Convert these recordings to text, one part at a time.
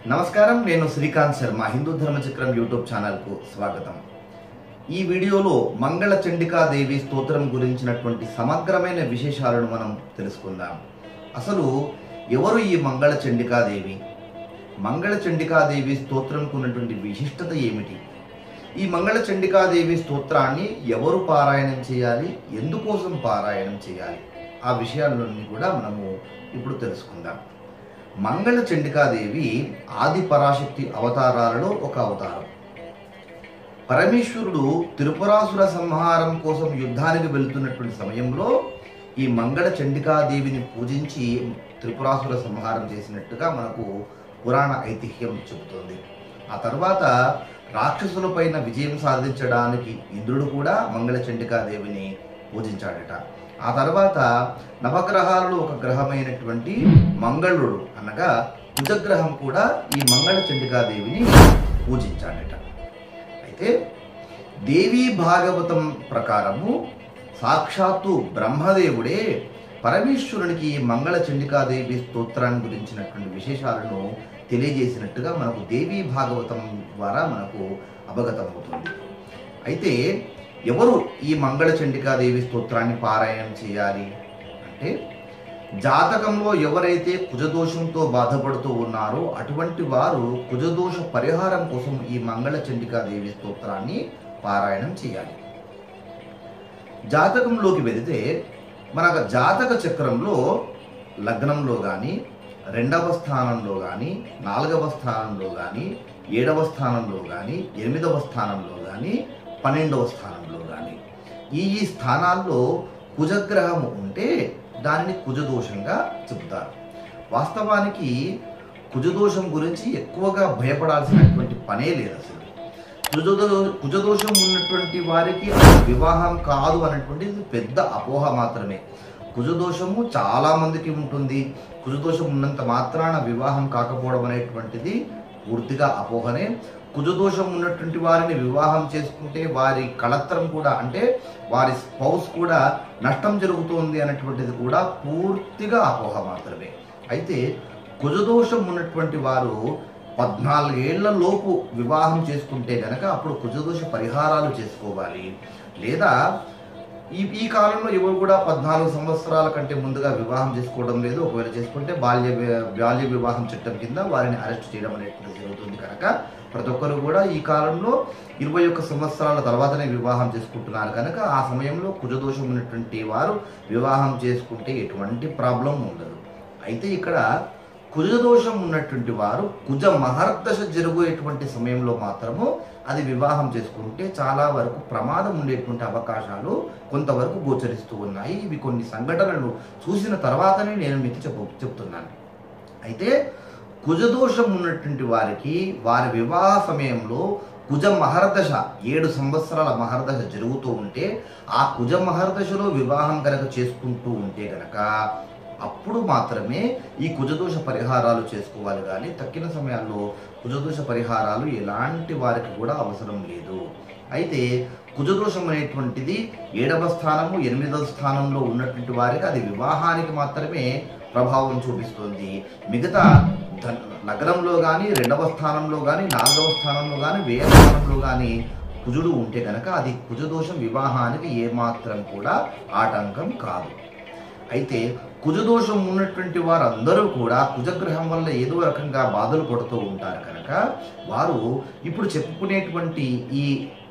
నమస్కారం నేను శ్రీకాంత్ శర్మ హిందూ ధర్మ చక్రం యూట్యూబ్ ఛానల్కు స్వాగతం ఈ వీడియోలో మంగళ చండికాదేవి స్తోత్రం గురించినటువంటి సమగ్రమైన విశేషాలను మనం తెలుసుకుందాం అసలు ఎవరు ఈ మంగళ చండికాదేవి మంగళ చండికాదేవి స్తోత్రంకు ఉన్నటువంటి విశిష్టత ఏమిటి ఈ మంగళ చండికాదేవి స్తోత్రాన్ని ఎవరు పారాయణం చేయాలి ఎందుకోసం పారాయణం చేయాలి ఆ విషయాలన్నీ కూడా మనము ఇప్పుడు తెలుసుకుందాం మంగళ చండికాదేవి ఆది పరాశక్తి అవతారాలలో ఒక అవతారం పరమేశ్వరుడు త్రిపురాసుర సంహారం కోసం యుద్ధానికి వెళ్తున్నటువంటి సమయంలో ఈ మంగళ చండికాదేవిని పూజించి త్రిపురాసుర సంహారం చేసినట్టుగా మనకు పురాణ ఐతిహ్యం చెబుతోంది ఆ తర్వాత రాక్షసులపైన విజయం సాధించడానికి ఇంద్రుడు కూడా మంగళ చండికాదేవిని పూజించాడట ఆ తర్వాత నవగ్రహాలలో ఒక గ్రహమైనటువంటి మంగళుడు అనగా కుజగ్రహం కూడా ఈ మంగళ చండికాదేవిని పూజించాడట అయితే దేవీ భాగవతం ప్రకారము సాక్షాత్తు బ్రహ్మదేవుడే పరమేశ్వరునికి ఈ మంగళ చండికాదేవి స్తోత్రాన్ని గురించినటువంటి విశేషాలను తెలియజేసినట్టుగా మనకు దేవీ భాగవతం ద్వారా మనకు అవగతమవుతుంది అయితే ఎవరు ఈ మంగళ చండికాదేవి స్తోత్రాన్ని పారాయణం చేయాలి అంటే జాతకంలో ఎవరైతే కుజదోషంతో బాధపడుతూ ఉన్నారో అటువంటి వారు కుజదోష పరిహారం కోసం ఈ మంగళ చండికాదేవి స్తోత్రాన్ని పారాయణం చేయాలి జాతకంలోకి వెళితే మన జాతక చక్రంలో లగ్నంలో కానీ రెండవ స్థానంలో కానీ నాలుగవ స్థానంలో కానీ ఏడవ స్థానంలో కానీ ఎనిమిదవ స్థానంలో కానీ పన్నెండవ స్థానంలో కానీ ఈ ఈ స్థానాల్లో కుజగ్రహము ఉంటే దానిని కుజదోషంగా చెబుతారు వాస్తవానికి కుజదోషం గురించి ఎక్కువగా భయపడాల్సినటువంటి పనే లేదు అసలు కుజదో కుజదోషం ఉన్నటువంటి వారికి అసలు వివాహం కాదు అనేటువంటిది పెద్ద అపోహ మాత్రమే కుజదోషము చాలా మందికి ఉంటుంది కుజదోషం ఉన్నంత మాత్రాన వివాహం కాకపోవడం అనేటువంటిది పూర్తిగా అపోహనే కుజదోషం ఉన్నటువంటి వారిని వివాహం చేసుకుంటే వారి కళత్రం కూడా అంటే వారి స్పౌస్ కూడా నష్టం జరుగుతోంది అనేటువంటిది కూడా పూర్తిగా అపోహ మాత్రమే అయితే కుజదోషం ఉన్నటువంటి వారు పద్నాలుగేళ్ల లోపు వివాహం చేసుకుంటే గనక అప్పుడు కుజదోష పరిహారాలు చేసుకోవాలి లేదా ఈ ఈ కాలంలో ఎవరు కూడా పద్నాలుగు సంవత్సరాల కంటే ముందుగా వివాహం చేసుకోవడం లేదు ఒకవేళ చేసుకుంటే బాల్య వి- బాల్య వివాహం చట్టం కింద వారిని అరెస్ట్ చేయడం అనేటువంటి జరుగుతుంది కనుక ప్రతి ఒక్కరు కూడా ఈ కాలంలో ఇరవై ఒక్క సంవత్సరాల తర్వాతనే వివాహం చేసుకుంటున్నారు కనుక ఆ సమయంలో కుజదోషం ఉన్నటువంటి వారు వివాహం చేసుకుంటే ఎటువంటి ప్రాబ్లం ఉండదు అయితే ఇక్కడ కుజదోషం ఉన్నటువంటి వారు కుజ మహర్దశ జరుగుయేటువంటి సమయంలో మాత్రము అది వివాహం చేసుకుంటే చాలా వరకు ప్రమాదం ఉండేటువంటి అవకాశాలు కొంతవరకు గోచరిస్తూ ఉన్నాయి ఇవి కొన్ని సంఘటనలు చూసిన తర్వాతనే నేను మీకు చెప్ప చెప్తున్నాను అయితే కుజదోషం ఉన్నటువంటి వారికి వారి వివాహ సమయంలో కుజ మహర్దశ ఏడు సంవత్సరాల మహర్దశ జరుగుతూ ఉంటే ఆ కుజ మహర్దశలో వివాహం కనుక చేసుకుంటూ ఉంటే గనక అప్పుడు మాత్రమే ఈ కుజదోష పరిహారాలు చేసుకోవాలి కానీ తక్కిన సమయాల్లో కుజదోష పరిహారాలు ఎలాంటి వారికి కూడా అవసరం లేదు అయితే కుజదోషం అనేటువంటిది ఏడవ స్థానము ఎనిమిదవ స్థానంలో ఉన్నటువంటి వారికి అది వివాహానికి మాత్రమే ప్రభావం చూపిస్తుంది మిగతా ధన్- నగరంలో కానీ రెండవ స్థానంలో కానీ నాలుగవ స్థానంలో కానీ వేయ స్థానంలో కానీ కుజుడు ఉంటే కనుక అది కుజదోషం వివాహానికి ఏమాత్రం కూడా ఆటంకం కాదు అయితే కుజదోషం ఉన్నటువంటి వారందరూ కూడా కుజగ్రహం వల్ల ఏదో రకంగా బాధలు పడుతూ ఉంటారు కనుక వారు ఇప్పుడు చెప్పుకునేటువంటి ఈ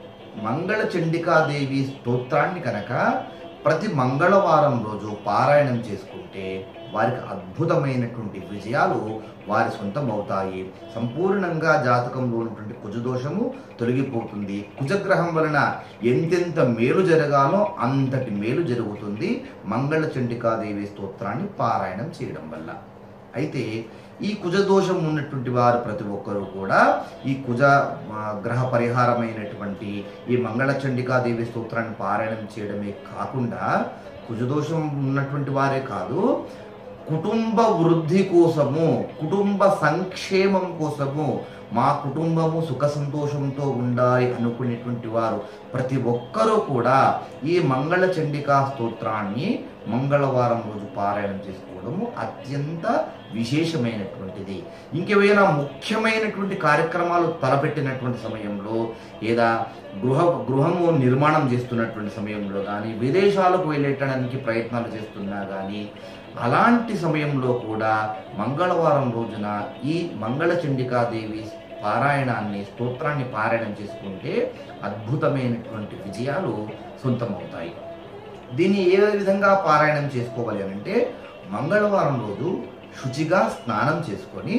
మంగళ చండికాదేవి స్తోత్రాన్ని కనుక ప్రతి మంగళవారం రోజు పారాయణం చేసుకుంటే వారికి అద్భుతమైనటువంటి విజయాలు వారి సొంతం అవుతాయి సంపూర్ణంగా జాతకంలో ఉన్నటువంటి కుజదోషము తొలగిపోతుంది కుజగ్రహం వలన ఎంతెంత మేలు జరగాలో అంతటి మేలు జరుగుతుంది మంగళ చండికాదేవి స్తోత్రాన్ని పారాయణం చేయడం వల్ల అయితే ఈ కుజదోషం ఉన్నటువంటి వారు ప్రతి ఒక్కరూ కూడా ఈ కుజ ఆ, గ్రహ పరిహారమైనటువంటి ఈ మంగళ చండికాదేవి స్తోత్రాన్ని పారాయణం చేయడమే కాకుండా కుజదోషం ఉన్నటువంటి వారే కాదు కుటుంబ వృద్ధి కోసము కుటుంబ సంక్షేమం కోసము మా కుటుంబము సుఖ సంతోషంతో ఉండాలి అనుకునేటువంటి వారు ప్రతి ఒక్కరూ కూడా ఈ మంగళ చండికా స్తోత్రాన్ని మంగళవారం రోజు పారాయణం చేసుకోవడము అత్యంత విశేషమైనటువంటిది ఇంకేమైనా ముఖ్యమైనటువంటి కార్యక్రమాలు తలపెట్టినటువంటి సమయంలో లేదా గృహ గృహము నిర్మాణం చేస్తున్నటువంటి సమయంలో కానీ విదేశాలకు వెళ్ళేటడానికి ప్రయత్నాలు చేస్తున్నా కానీ అలాంటి సమయంలో కూడా మంగళవారం రోజున ఈ మంగళ చండికాదేవి పారాయణాన్ని స్తోత్రాన్ని పారాయణం చేసుకుంటే అద్భుతమైనటువంటి విజయాలు సొంతమవుతాయి దీన్ని ఏ విధంగా పారాయణం చేసుకోవాలి అని అంటే మంగళవారం రోజు శుచిగా స్నానం చేసుకొని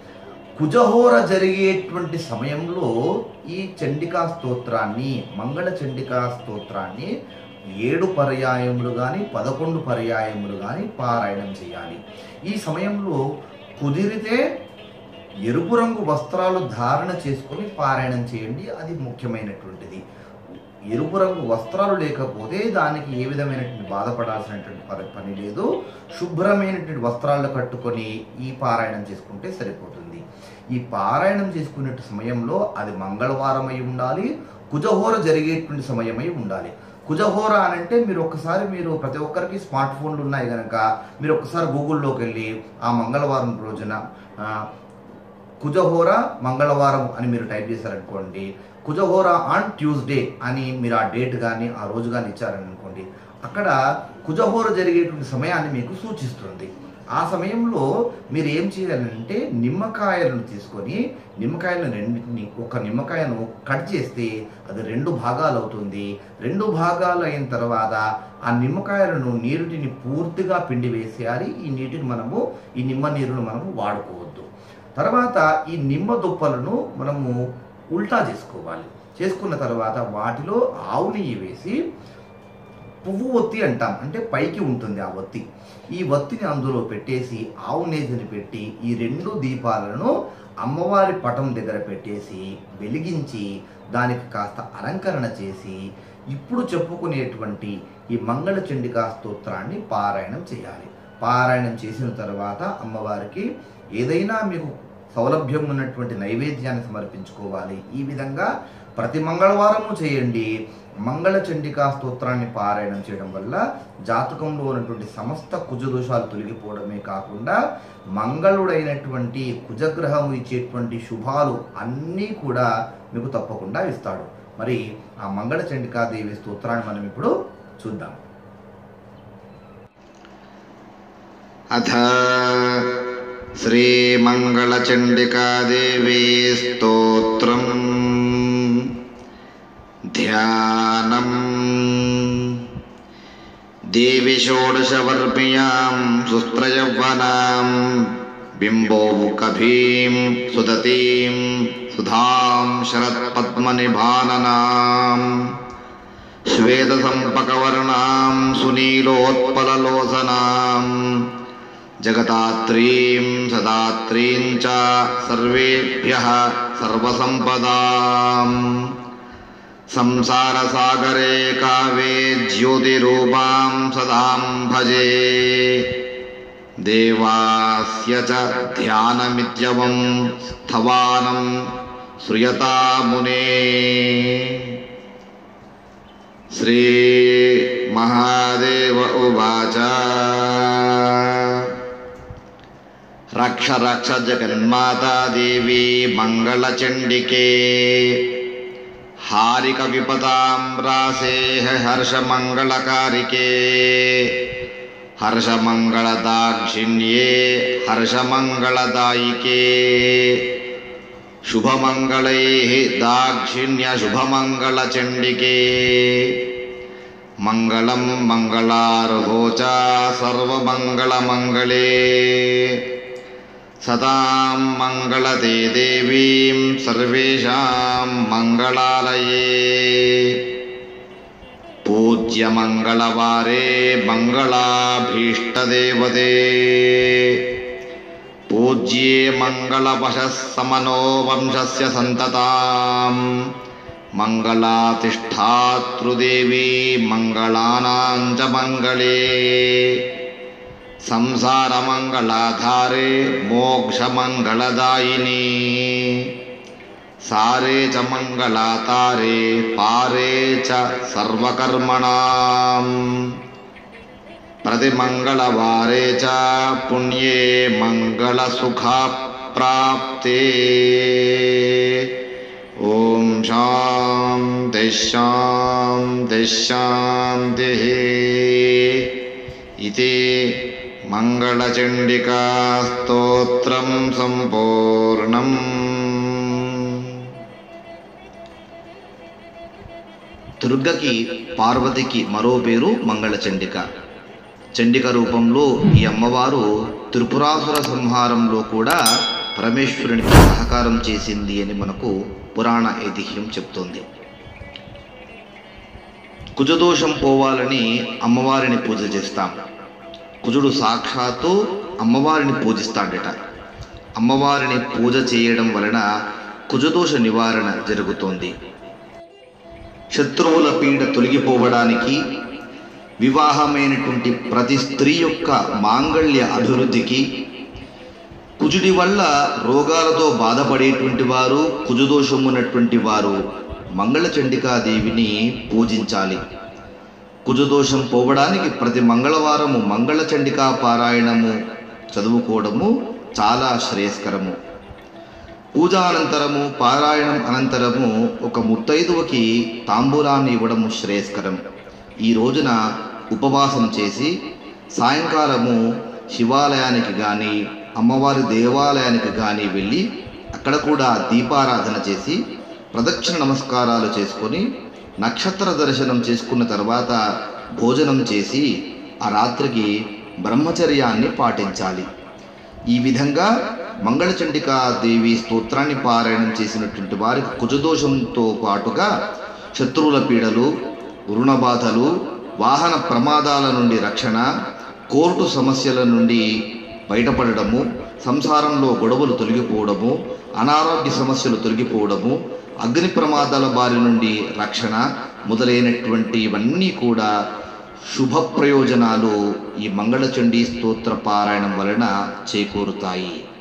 కుజహోర జరిగేటువంటి సమయంలో ఈ చండికా స్తోత్రాన్ని మంగళ చండికా స్తోత్రాన్ని ఏడు పర్యాయములు కానీ పదకొండు పర్యాయములు కానీ పారాయణం చేయాలి ఈ సమయంలో కుదిరితే ఎరుపు రంగు వస్త్రాలు ధారణ చేసుకొని పారాయణం చేయండి అది ముఖ్యమైనటువంటిది ఎరుపు రంగు వస్త్రాలు లేకపోతే దానికి ఏ విధమైనటువంటి బాధపడాల్సినటువంటి పని- పని లేదు శుభ్రమైనటువంటి వస్త్రాలు కట్టుకొని ఈ పారాయణం చేసుకుంటే సరిపోతుంది ఈ పారాయణం చేసుకునే సమయంలో అది మంగళవారం అయి ఉండాలి కుజహోర జరిగేటువంటి సమయమై ఉండాలి కుజహోర అని అంటే మీరు ఒక్కసారి మీరు ప్రతి ఒక్కరికి స్మార్ట్ ఫోన్లు ఉన్నాయి కనుక మీరు ఒక్కసారి గూగుల్లోకి వెళ్ళి ఆ మంగళవారం రోజున ఆ, కుజహోర మంగళవారం అని మీరు టైప్ చేశారనుకోండి కుజహోర ఆన్ ట్యూస్డే అని మీరు ఆ డేట్ కానీ ఆ రోజు కానీ ఇచ్చారనుకోండి అక్కడ కుజహోర జరిగేటువంటి సమయాన్ని మీకు సూచిస్తుంది ఆ సమయంలో మీరు ఏం చేయాలంటే నిమ్మకాయలను తీసుకొని నిమ్మకాయలను రెండింటిని ఒక నిమ్మకాయను కట్ చేస్తే అది రెండు భాగాలు అవుతుంది రెండు భాగాలు అయిన తర్వాత ఆ నిమ్మకాయలను నీరుటిని పూర్తిగా పిండి వేసేయాలి ఈ నీటిని మనము ఈ నిమ్మ నీరును మనము వాడుకోవద్దు తర్వాత ఈ నిమ్మ దుప్పలను మనము ఉల్టా చేసుకోవాలి చేసుకున్న తర్వాత వాటిలో ఆవు నెయ్యి వేసి పువ్వు ఒత్తి అంటాం అంటే పైకి ఉంటుంది ఆ ఒత్తి ఈ ఒత్తిని అందులో పెట్టేసి ఆవు నేతిని పెట్టి ఈ రెండు దీపాలను అమ్మవారి పటం దగ్గర పెట్టేసి వెలిగించి దానికి కాస్త అలంకరణ చేసి ఇప్పుడు చెప్పుకునేటువంటి ఈ మంగళ చండికా స్తోత్రాన్ని పారాయణం చేయాలి పారాయణం చేసిన తర్వాత అమ్మవారికి ఏదైనా మీకు సౌలభ్యం ఉన్నటువంటి నైవేద్యాన్ని సమర్పించుకోవాలి ఈ విధంగా ప్రతి మంగళవారము చేయండి మంగళ చండికా స్తోత్రాన్ని పారాయణం చేయడం వల్ల జాతకంలో ఉన్నటువంటి సమస్త కుజదోషాలు తొలగిపోవడమే కాకుండా మంగళుడైనటువంటి కుజగ్రహము ఇచ్చేటువంటి శుభాలు అన్నీ కూడా మీకు తప్పకుండా ఇస్తాడు మరి ఆ మంగళ చండికాదేవి స్తోత్రాన్ని మనం ఇప్పుడు చూద్దాం अथ श्रीमङ्गलचण्डिकादेवी स्तोत्रम् ध्यानम् देवि षोडशवर्म्यां सुस्त्रयौवनां बिम्बोमुखभीं सुदतीं सुधां शरत्पद्मनिभाननाम् श्वेतसम्पकवर्णां सुनीलोत्पललोचनाम् जगदात्रीं सदात्रीं च सर्वेभ्यः सर्वसम्पदाम् संसारसागरे काव्ये ज्योतिरूपां सदां भजे देवास्य च ध्यानमित्यवं स्थवानं श्रूयता मुने श्रीमहादेव उवाच रक्ष रक्ष जगन्माता देवी मङ्गलचण्डिके हारिकविपदां रासे हर्षमङ्गलकारिके हर्षमङ्गलदाक्षिण्ये हर्षमङ्गलदायिके शुभमङ्गलैः दाक्षिण्यशुभमङ्गलचण्डिके मङ्गलं मङ्गलार्हो च सर्वमङ्गलमङ्गले सदां मङ्गलते देवीं सर्वेषां मङ्गलालये पूज्यमङ्गलवारे मङ्गलाभीष्टदेवते पूज्ये मङ्गलवशः समनो वंशस्य सन्तताम् मङ्गलातिष्ठातृदेवी मङ्गलानां च मङ्गले संसारमङ्गलाधारे मोक्षमङ्गलदायिनी సారే చ మంగళాతారే పారే చ సర్వకర్మణాం प्रतिमङ्गलवारे च पुण्ये मङ्गलसुखप्राप्ते ॐ शान्तिः शान्तिः शान्तिः इति मङ्गलचण्डिकास्तोत्रं सम्पूर्णम् దుర్గకి పార్వతికి మరో పేరు మంగళ చండిక చండిక రూపంలో ఈ అమ్మవారు త్రిపురాసుర సంహారంలో కూడా పరమేశ్వరునికి సహకారం చేసింది అని మనకు పురాణ ఐతిహ్యం చెప్తోంది కుజదోషం పోవాలని అమ్మవారిని పూజ చేస్తాం కుజుడు సాక్షాత్తు అమ్మవారిని పూజిస్తాడట అమ్మవారిని పూజ చేయడం వలన కుజదోష నివారణ జరుగుతోంది శత్రువుల పీడ తొలగిపోవడానికి వివాహమైనటువంటి ప్రతి స్త్రీ యొక్క మాంగళ్య అభివృద్ధికి కుజుడి వల్ల రోగాలతో బాధపడేటువంటి వారు కుజుదోషం ఉన్నటువంటి వారు మంగళచండికాదేవిని పూజించాలి కుజదోషం పోవడానికి ప్రతి మంగళవారము మంగళచండికా పారాయణము చదువుకోవడము చాలా శ్రేయస్కరము పూజ అనంతరము పారాయణం అనంతరము ఒక ముత్తైదువకి తాంబూలాన్ని ఇవ్వడము శ్రేయస్కరం ఈ రోజున ఉపవాసం చేసి సాయంకాలము శివాలయానికి కానీ అమ్మవారి దేవాలయానికి కానీ వెళ్ళి అక్కడ కూడా దీపారాధన చేసి ప్రదక్షిణ నమస్కారాలు చేసుకొని నక్షత్ర దర్శనం చేసుకున్న తర్వాత భోజనం చేసి ఆ రాత్రికి బ్రహ్మచర్యాన్ని పాటించాలి ఈ విధంగా మంగళచండికా దేవి స్తోత్రాన్ని పారాయణం చేసినటువంటి వారికి కుజదోషంతో పాటుగా శత్రువుల పీడలు రుణబాధలు వాహన ప్రమాదాల నుండి రక్షణ కోర్టు సమస్యల నుండి బయటపడడము సంసారంలో గొడవలు తొలగిపోవడము అనారోగ్య సమస్యలు తొలగిపోవడము అగ్ని ప్రమాదాల బారి నుండి రక్షణ మొదలైనటువంటివన్నీ కూడా శుభ ప్రయోజనాలు ఈ మంగళచండీ స్తోత్ర పారాయణం వలన చేకూరుతాయి